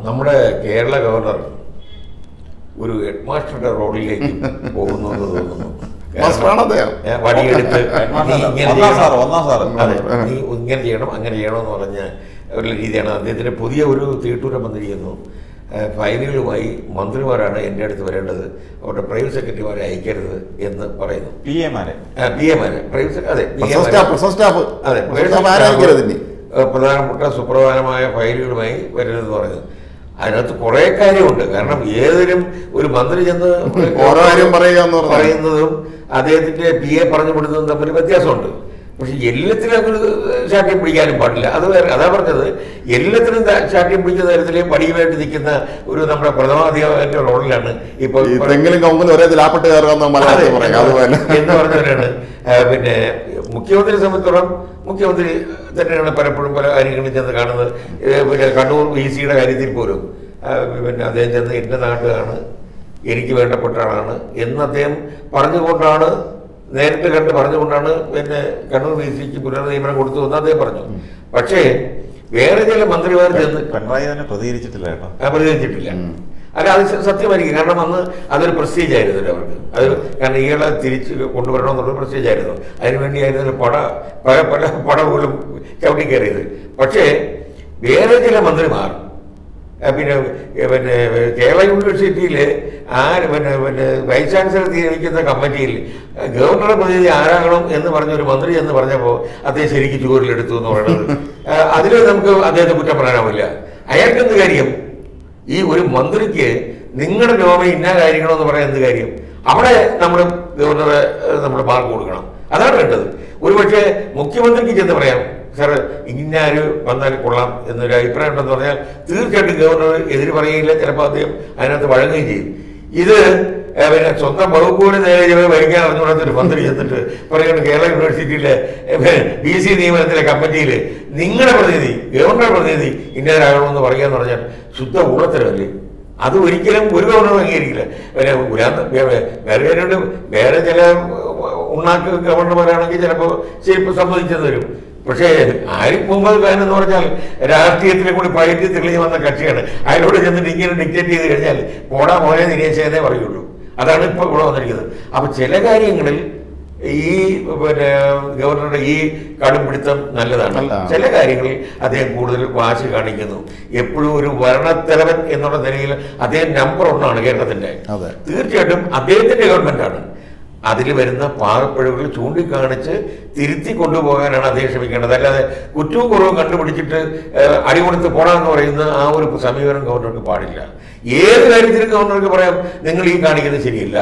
നമ്മുടെ കേരള ഗവർണർ ഒരു ഹെഡ് മാസ്റ്ററുടെ റോഡിലേക്ക് പോകുന്നു എന്ന് തോന്നുന്നു മാസ്റ്ററാണ് അദ്ദേഹം. ഏ, വടിയെടുത്ത് നീ ഇങ്ങനെ ഒന്നാം ചെയ്യണം. സാറ് ഒന്നാം സാറ് അതെ നീ ഇങ്ങനെ ചെയ്യണം അങ്ങനെ ചെയ്യണം എന്ന് പറഞ്ഞ ഒരു രീതിയാണ് അദ്ദേഹത്തിന് പുതിയ ഒരു തീട്ടൂരം വന്നിരിക്കുന്നു ഏ, ഫയലുകളുമായി മന്ത്രിമാരാണ് എൻ്റെ അടുത്ത് വരേണ്ടത് അവരുടെ പ്രൈവറ്റ് സെക്രട്ടറിമാരെ അയക്കരുത് എന്ന് പറയുന്നു പി എമാരെ പി എമാരെ പ്രൈവറ്റ് അതെ PA പ്രസവ മാരെ. സ്റ്റാഫ് പ്രസവ സ്റ്റാഫ് അതെ പ്രസവ സ്റ്റാഫ് ആരായിരിക്കരുത് ഇനി ഏഹ് പ്രധാനപ്പെട്ട സുപ്രധാനമായ ഫയലുകളുമായി വരരുതെന്ന് പറയുന്നത് അതിനകത്ത് കുറെ കാര്യമുണ്ട് കാരണം ഏതൊരു ഒരു മന്ത്രി ചെന്ന് ഓരോ കാര്യം പറയുക എന്ന് പറഞ്ഞാൽ. പറയുന്നതും അദ്ദേഹത്തിന്റെ പി എ പറഞ്ഞു വിടുന്നതും തമ്മിൽ വ്യത്യാസമുണ്ട് പക്ഷെ എല്ലാത്തിനും അങ്ങനെ ശാഠ്യം പിടിക്കാനും പാടില്ല അത് വേറെ അതാ പറഞ്ഞത് എല്ലാത്തിനും ദാ ശാഠ്യം പിടിക്കുന്ന തരത്തിൽ പടിയുമായിട്ട് നിൽക്കുന്ന ഒരു നമ്മുടെ പ്രഥമാധികാരിന്റെ റോളിലാണ് ഇപ്പോൾ ഈ തെങ്ങിലും കവുങ്ങിലും ഒരേ ലാപ്പിട്ട് കയറുന്ന മലയാളത്തിൽ അതെ, പറയാം അതുപോലെ എന്ന് പറഞ്ഞവരാണ് ആ, പിന്നെ മുഖ്യമന്ത്രിയെ സംബന്ധിച്ചിടത്തോളം മുഖ്യമന്ത്രി തന്നെയാണ് പലപ്പോഴും പല കാര്യങ്ങളിൽ ചെന്ന് കാണുന്നത് ഏ, പിന്നെ കണ്ണൂർ വി സിയുടെ കാര്യത്തിൽ പോലും ആ, പിന്നെ അദ്ദേഹം ചെന്ന് എൻ്റെ നാട്ടിലാണ് എനിക്ക് വേണ്ടപ്പെട്ട ആളാണ് എന്ന് അദ്ദേഹം പറഞ്ഞുകൊണ്ടാണ് നേരിട്ട് കണ്ട് പറഞ്ഞുകൊണ്ടാണ് പിന്നെ കണ്ണൂർ വി സിക്ക് പുനർനിയമനം കൊടുത്തു എന്ന് അദ്ദേഹം പറഞ്ഞു പക്ഷേ വേറെ ചില മന്ത്രിമാർ ചെന്ന് പിണറായി തന്നെ പ്രതികരിച്ചിട്ടില്ല കേട്ടോ ആ, പ്രതികരിച്ചിട്ടില്ല അല്ല അത് സ- സത്യമായിരിക്കും കാരണം അന്ന് അതൊരു പ്രസ്റ്റേജ് ആയിരുന്നല്ലോ അവർക്ക് അത് കാരണം ഇയാളെ തിരിച്ച് കൊണ്ടുവരണമെന്നുള്ള പ്രസ്റ്റേജ് ആയിരുന്നു അതിനുവേണ്ടിയായിരുന്നു പട പല പല പട പോലും ചവിട്ടി കയറിയത് പക്ഷേ വേറെ ചില മന്ത്രിമാർ ആ, പിന്നെ ഏ, പിന്നെ കേരള യൂണിവേഴ്സിറ്റിയിൽ ആ പിന്നെ പിന്നെ വൈസ് ചാൻസലർ നിയമിക്കുന്ന കമ്മിറ്റിയിൽ ഗവർണറെ പ്രതിനിധി ആരാകണം എന്ന് പറഞ്ഞ ഒരു മന്ത്രി എന്ന് പറഞ്ഞപ്പോൾ അദ്ദേഹം ശരിക്കും ചൂരിലെടുത്തു എന്ന് പറയുന്നത് അതിൽ നമുക്ക് അദ്ദേഹത്തെ കുറ്റം പറയാനാവില്ല അയാൾക്കെന്ത് കാര്യം ഈ ഒരു മന്ത്രിക്ക് നിങ്ങളുടെ നോമ ഇന്ന കാര്യങ്ങളെന്ന് പറയാൻ എന്ത് കാര്യം അവിടെ നമ്മൾ ഗവർണറെ നമ്മൾ മാർക്ക് കൊടുക്കണം അതാണ് വേണ്ടത് ഒരുപക്ഷെ മുഖ്യമന്ത്രിക്ക് ചെന്ന് പറയാം സാർ ഇന്നാര് വന്നാൽ കൊള്ളാം എന്നൊരു അഭിപ്രായം ഉണ്ടെന്ന് പറഞ്ഞാൽ തീർച്ചയായിട്ടും ഗവർണർ എതിര് പറയുകയില്ല ചിലപ്പോൾ അദ്ദേഹം അതിനകത്ത് വഴങ്ങുകയും ചെയ്യും ഇത് ഏ, പിന്നെ സ്വന്തം വകുപ്പുകൾ നേരെ ചില ഭരിക്കാൻ അറിഞ്ഞുകൂടാത്ത ഒരു മന്ത്രി ചെന്നിട്ട് പറയുന്നത് കേരള യൂണിവേഴ്സിറ്റിയിലെ ബി സി നിയമനത്തിലെ കമ്മിറ്റിയിൽ നിങ്ങളുടെ പ്രതിനിധി ഗവർണർ പ്രതിനിധി ഇന്നതാകണമെന്ന് പറയാന്ന് പറഞ്ഞാൽ ശുദ്ധ ഊളത്തരമല്ലേ അത് ഒരിക്കലും ഒരു ഗവർണറും അംഗീകരിക്കില്ല പിന്നെ ഉരാന്ത- വേ- വേ- വേറെ കാര്യമുണ്ട് വേറെ ചില ഉണ്ണാക്ക് ഗവർണർമാരാണെങ്കിൽ ചിലപ്പോൾ ശരിക്കും സമ്മതിച്ചെന്ന് വരും പക്ഷേ ആരിഫ് മുഹമ്മദ് ഖാൻ എന്ന് പറഞ്ഞാൽ രാഷ്ട്രീയത്തിലെ കൂടി പയറ്റി തെളിഞ്ഞ് വന്ന കക്ഷിയാണ് അയാളോട് ചെന്നിട്ട് ഇങ്ങനെ ഡിക്റ്റേറ്റ് ചെയ്ത് കഴിഞ്ഞാൽ പോടാ മോനെ നിരീക്ഷകനെ പറയുള്ളൂ അതാണ് ഇപ്പോൾ ഇവിടെ വന്നിരിക്കുന്നത് അപ്പൊ ചില കാര്യങ്ങളിൽ ഈ പിന്നെ ഗവർണറുടെ ഈ കടുംപിടുത്തം നല്ലതാണ് നല്ലതാണ്. ചില കാര്യങ്ങളിൽ അദ്ദേഹം കൂടുതൽ വാശി കാണിക്കുന്നു എപ്പോഴും ഒരു ഭരണത്തലവൻ എന്നുള്ള നിലയിൽ അദ്ദേഹം നമ്പർ ഒന്നാണ് കേരളത്തിന്റെ അതെ. തീർച്ചയായിട്ടും അദ്ദേഹത്തിന്റെ ഗവൺമെന്റാണ് അതിൽ വരുന്ന പാകപ്പിഴവുകൾ ചൂണ്ടിക്കാണിച്ച് തിരുത്തി കൊണ്ടുപോകാനാണ് അദ്ദേഹം ശ്രമിക്കേണ്ടത് അല്ലാതെ കുറ്റവും കുറവും കണ്ടുപിടിച്ചിട്ട് ഏഹ്, അടികൊടുത്ത് പോടാന്ന് പറയുന്ന ആ ഒരു സമീപനം ഗവർണർക്ക് പാടില്ല ഏത് കാര്യത്തിലും ഗവർണർക്ക് പറയാം നിങ്ങൾ ഈ കാണിക്കുന്നത് ശരിയല്ല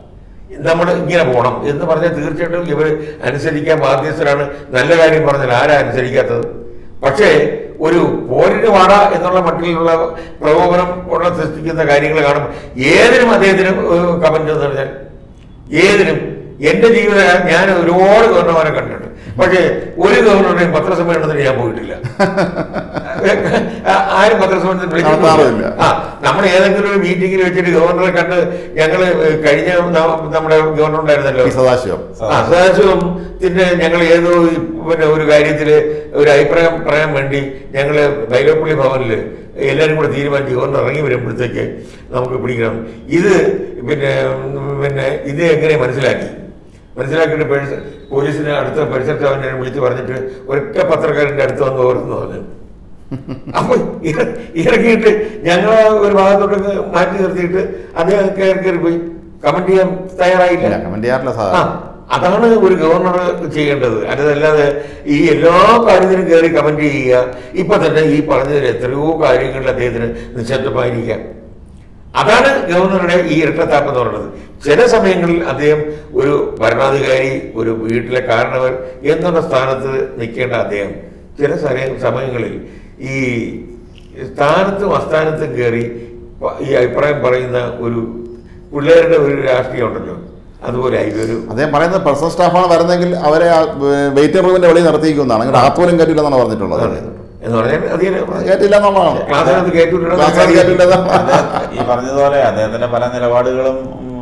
നമ്മൾ ഇങ്ങനെ പോകണം എന്ന് പറഞ്ഞാൽ തീർച്ചയായിട്ടും ഇവർ അനുസരിക്കാൻ ബാധ്യസ്ഥരാണ് നല്ല കാര്യം പറഞ്ഞാൽ ആരാ അനുസരിക്കാത്തത് പക്ഷേ ഒരു പോരിന് വാട എന്നുള്ള മട്ടിലുള്ള പ്രകോപനം ഉള്ള സൃഷ്ടിക്കുന്ന കാര്യങ്ങൾ കാണുമ്പോൾ ഏതിനും അദ്ദേഹത്തിന് കമന്റ് എന്ന് പറഞ്ഞാൽ ഏതിനും എന്റെ ജീവിത ഞാൻ ഒരുപാട് ഗവർണർമാരെ കണ്ടിട്ടുണ്ട് പക്ഷേ ഒരു ഗവർണറുടെയും പത്രസമ്മേളനത്തിന് ഞാൻ പോയിട്ടില്ല ആ- ആരും പത്രസമ്മേളനത്തിന് നടത്താറുമില്ല. വിളിച്ചിട്ടില്ല ആ നമ്മൾ ഏതെങ്കിലും ഒരു മീറ്റിംഗിൽ വെച്ചിട്ട് ഗവർണറെ കണ്ട് ഞങ്ങള് കഴിഞ്ഞ ന- നമ്മുടെ ഗവർണർ ഉണ്ടായിരുന്നല്ലോ പി സദാശിവം ആ സദാശിവത്തിന്റെ ഞങ്ങൾ ഏതോ ഈ പിന്നെ ഒരു കാര്യത്തില് ഒരു അഭിപ്രായം പറയാൻ വേണ്ടി ഞങ്ങള് ബൈലോപ്പള്ളി ഭവനിൽ എല്ലാവരും കൂടെ തീരുമാനിച്ച് ഗവർണർ ഇറങ്ങി വരുമ്പോഴത്തേക്ക് നമുക്ക് പിടിക്കണം ഇത് പിന്നെ ഉം, പിന്നെ ഇത് എങ്ങനെ മനസ്സിലാക്കി മനസ്സിലാക്കിയിട്ട് പേഴ്സ പോലീസിനെ അടുത്ത പരിസരത്ത് അവനെ വിളിച്ച് പറഞ്ഞിട്ട് ഒരൊറ്റ പത്രക്കാരൻ്റെ അടുത്ത് വന്ന് ഓർന്നു പറഞ്ഞു അപ്പൊ ഇറ- ഇറങ്ങിയിട്ട് ഞങ്ങൾ ഒരു ഭാഗത്തോട്ടൊക്കെ മാറ്റി നിർത്തിയിട്ട് അദ്ദേഹം കയറി കയറി പോയി കമന്റ് ചെയ്യാൻ തയ്യാറായില്ല ഇല്ല കമന്റ് ചെയ്യാറില്ല ആ, സാധാരണ അതാണ് ഒരു ഗവർണർ ചെയ്യേണ്ടത് അതല്ലാതെ ഈ എല്ലാ കാര്യത്തിനും കയറി കമന്റ് ചെയ്യുക ഇപ്പൊ തന്നെ ഈ പറഞ്ഞതിൽ എത്രയോ കാര്യങ്ങളിൽ അദ്ദേഹത്തിന് നിശബ്ദമായിരിക്കാം അതാണ് ഗവർണറുടെ ഈ ഇരട്ടത്താപ്പ് എന്ന് പറയുന്നത് ചില സമയങ്ങളിൽ അദ്ദേഹം ഒരു ഭരണാധികാരി ഒരു വീട്ടിലെ കാരണവർ എന്നുള്ള സ്ഥാനത്ത് നിൽക്കേണ്ട അദ്ദേഹം ചില സമയ- സമയങ്ങളിൽ ഈ സ്ഥാനത്തും അസ്ഥാനത്തും കയറി പ- ഈ അഭിപ്രായം പറയുന്ന ഒരു പിള്ളേരുടെ ഒരു രാഷ്ട്രീയം ഉണ്ടല്ലോ അതുപോലെ ആയി ഒരു അദ്ദേഹം പറയുന്നത് പേഴ്സണൽ സ്റ്റാഫാണ് വരുന്നതെങ്കിൽ അവരെ വെയിറ്റിംഗ് റൂമിന്റെ വെളിയിൽ നിർത്തിയിരിക്കുന്നതാണ് അങ്ങനെ അകത്തോലും കയറ്റില്ലെന്നാണ് പറഞ്ഞിട്ടുള്ളത് എന്ന് പറഞ്ഞാൽ അധികം കയറ്റില്ല എന്നുള്ളതാണ് ക്ലാസ്സിനകത്ത് കയറ്റിവിടണം ക്ലാസ്സിനകത്ത് കയറ്റില്ല അദ്ദേഹം ഈ പറഞ്ഞതുപോലെ അദ്ദേഹത്തിന്റെ പല നിലപാടുകളും ഉം,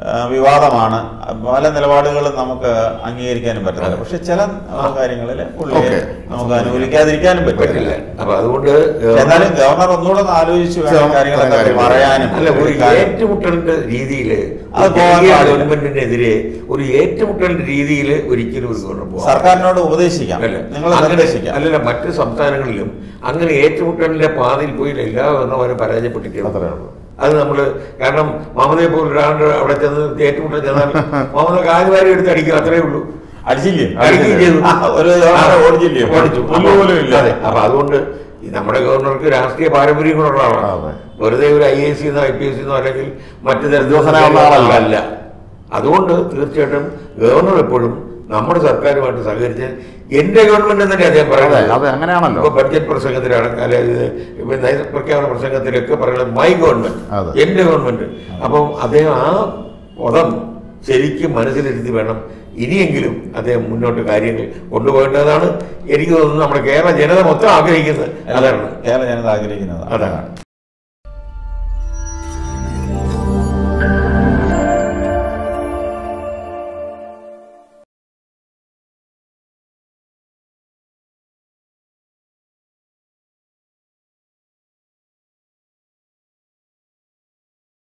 ആ, വിവാദമാണ് പല നിലപാടുകളും നമുക്ക് അംഗീകരിക്കാനും പറ്റില്ല പക്ഷെ ചില കാര്യങ്ങളിൽ പുള്ളിയെ Okay. നമുക്ക് അനുകൂലിക്കാതിരിക്കാനും പറ്റില്ല പറ്റില്ല അപ്പൊ അതുകൊണ്ട് എന്നാലും ഗവർണർ ഒന്നുകൂടെ ഒന്ന് ആലോചിച്ച് വേണം ചില കാര്യങ്ങളൊക്കെ കാര്യങ്ങൾ. പറയാനും അല്ല ഒരു ഒരു കാര്യം- ഏറ്റുമുട്ടലിന്റെ രീതിയിൽ അത് പോകാൻ പാടില്ല. ഗവൺമെന്റിനെതിരെ ഒരു ഏറ്റുമുട്ടലിന്റെ രീതിയിൽ ഒരിക്കലും ഒരു ഗവർണർ പോകാൻ സർക്കാരിനോട് ഉപദേശിക്കാം അല്ല നിങ്ങൾ അങ്ങനെ നിർദ്ദേശിക്കാം അല്ലല്ല മറ്റ് സംസ്ഥാനങ്ങളിലും അങ്ങനെ ഏറ്റുമുട്ടലിന്റെ പാതയിൽ പോയി എല്ലാ ഗവർണർമാരും പരാജയപ്പെട്ടിട്ടുണ്ട് അത്രേ ഉള്ളൂ അത് നമ്മൾ കാരണം മമതയെ പോലെ ഒരാളുടെ അവിടെ ചെന്ന് ഏറ്റുമുട്ടൽ ചെന്നാൽ മമത കാലുവാരി എടുത്ത് അടിക്കും അത്രേ ഉള്ളൂ അടിച്ചില്ലേ അടിക്കുകയും ചെയ്തു ആ, ഒരു ഗവർണറെ ഓടിച്ചില്ലേ ഓടിച്ചു പുല്ല് പോലും ഇല്ല അതെ അപ്പൊ അതുകൊണ്ട് ഈ നമ്മുടെ ഗവർണർക്ക് രാഷ്ട്രീയ പാരമ്പര്യം കൂടെ ആളാണ് അതെ. വെറുതെ ഒരു ഐ എസ് സിന്നോ ഐ പി എസ് സിന്നോ അല്ലെങ്കിൽ മറ്റു ഉദ്യോഗസ്ഥനായുള്ള ആളല്ല. അല്ല അതുകൊണ്ട് തീർച്ചയായിട്ടും ഗവർണർ എപ്പോഴും നമ്മുടെ സർക്കാരുമായിട്ട് സഹകരിച്ച് എന്റെ ഗവൺമെന്റ് തന്നെ അദ്ദേഹം അതെ പറയുന്നത് അതെ അങ്ങനെയാണല്ലോ ഇപ്പൊ ബഡ്ജറ്റ് പ്രസംഗത്തിലാണ് അല്ലെങ്കിൽ ഇപ്പൊ നയപ്രഖ്യാപന പ്രസംഗത്തിലൊക്കെ പറയുന്നത് മൈ ഗവൺമെന്റ് അതെ. എന്റെ ഗവൺമെന്റ് അപ്പം അദ്ദേഹം ആ പദം ശരിക്കും മനസ്സിലിരുത്തി വേണം ഇനിയെങ്കിലും അദ്ദേഹം മുന്നോട്ട് കാര്യങ്ങൾ കൊണ്ടുപോകേണ്ടതാണ് എനിക്ക് തോന്നുന്നത് നമ്മുടെ കേരള ജനത മൊത്തം ആഗ്രഹിക്കുന്നത് അതാണ് കേരള ജനത ആഗ്രഹിക്കുന്നത് അതാണ്